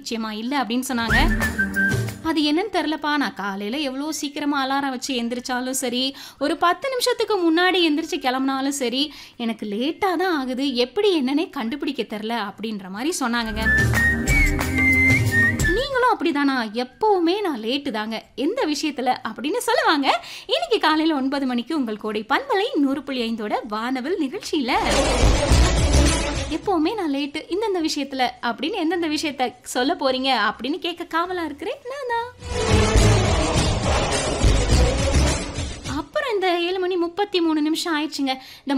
நிச்சயமா இல்ல அப்படின்னு சொன்னாங்க. அது என்னன்னு தெரியலப்பா. நான் காலையில எவ்வளோ சீக்கிரமா அலாரம் வச்சு எந்திரிச்சாலும் சரி, ஒரு 10 நிமிஷத்துக்கு முன்னாடி எந்திரிச்சு கிளம்புனாலும் சரி, எனக்கு லேட்டா தான் ஆகுது. எப்படி என்னன்னே கண்டுபிடிக்க தெரியல அப்படின்ற மாரி சொன்னாங்கங்க. நீங்களும் அப்படிதானா? எப்பவுமே நான் லேட்டு தாங்க. எந்த விஷயத்துல அப்படின்னு சொல்லுவாங்க. இன்னைக்கு காலையில 9 மணிக்கு உங்கள் கோடை பண்பலை 100.5ஓட வானவில் நிகழ்ச்சியில எப்பவுமே நான் லேட்டு இந்தந்த விஷயத்துல அப்படின்னு எந்தெந்த விஷயத்த சொல்ல போறீங்க அப்படின்னு கேட்க காவலா இருக்கிறேன் நான் தான். அப்புறம் இந்த 7 மணி 33 நிமிஷம் ஆயிடுச்சுங்க. இந்த